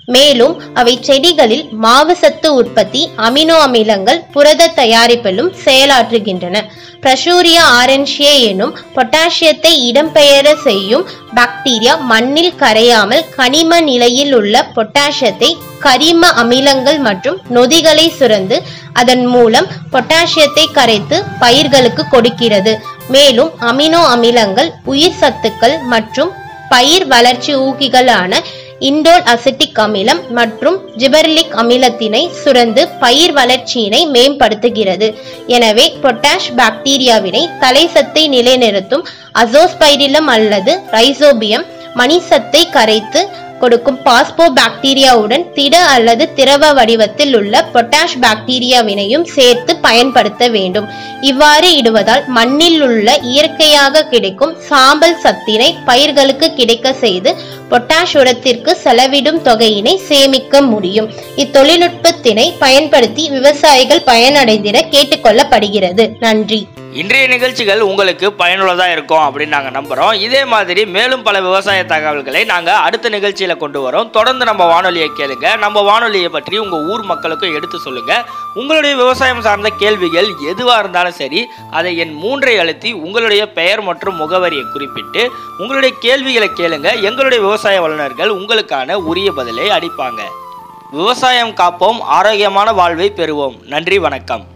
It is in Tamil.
மேலும் அவை செடிகளில் மாவு சத்து உற்பத்தி அமினோ அமிலங்கள் புரத தயாரிப்பிலும் செயலாற்றுகின்றன பிரசூரியா ஆரன்ஷியே எனும் பொட்டாசியத்தை இடம்பெயர செய்யும் பாக்டீரியா மண்ணில் கரையாமல் கனிம நிலையில் உள்ள பொட்டாசியத்தை கரிம அமிலங்கள் மற்றும் நொதிகளை சுரந்து அதன் மூலம் பொட்டாசியத்தை கரைத்து பயிர்களுக்கு கொடுக்கிறது மேலும் அமினோ அமிலங்கள் உயிர் சத்துக்கள் மற்றும் பயிர் வளர்ச்சி ஊக்கிகளான இண்டோல் அசிட்டிக் அமிலம் மற்றும் ஜிபர்லிக் அமிலத்தினை சுரந்து பயிர் வளர்ச்சியினை மேம்படுத்துகிறது எனவே பொட்டாஷ் பாக்டீரியாவினை தலைசத்தை நிலைநிறுத்தும் அசோஸ்பைரிலம் அல்லது ரைசோபியம் மணிசத்தை கரைத்து கொடுக்கும் பாஸ்போ பாக்டீரியாவுடன் திட அல்லது திரவ வடிவத்தில் உள்ள பொட்டாஷ் பாக்டீரியாவினையும் சேர்த்து பயன்படுத்த வேண்டும் இவ்வாறு இடுவதால் மண்ணில் உள்ள இயற்கையாக கிடைக்கும் சாம்பல் சத்தினை பயிர்களுக்கு கிடைக்க செய்து பொட்டாஷ் உரத்திற்கு செலவிடும் தொகையினை சேமிக்க முடியும் இத்தொழில்நுட்பத்தினை பயன்படுத்தி விவசாயிகள் பயனடைந்திட கேட்டுக்கொள்ளப்படுகிறது நன்றி இன்றைய நிகழ்ச்சிகள் உங்களுக்கு பயனுள்ளதாக இருக்கும் அப்படின்னு நாங்கள் நம்புகிறோம் இதே மாதிரி மேலும் பல விவசாய தகவல்களை நாங்கள் அடுத்த நிகழ்ச்சியில் கொண்டு வரோம் தொடர்ந்து நம்ம வானொலியை கேளுங்க நம்ம வானொலியை பற்றி உங்கள் ஊர் மக்களுக்கும் எடுத்து சொல்லுங்கள் உங்களுடைய விவசாயம் சார்ந்த கேள்விகள் எதுவாக இருந்தாலும் சரி அதை என் மூன்றை அழுத்தி உங்களுடைய பெயர் மற்றும் முகவரியை குறிப்பிட்டு உங்களுடைய கேள்விகளை கேளுங்க எங்களுடைய விவசாய வல்லுநர்கள் உங்களுக்கான உரிய பதிலை அளிப்பாங்க விவசாயம் காப்போம் ஆரோக்கியமான வாழ்வை பெறுவோம் நன்றி வணக்கம்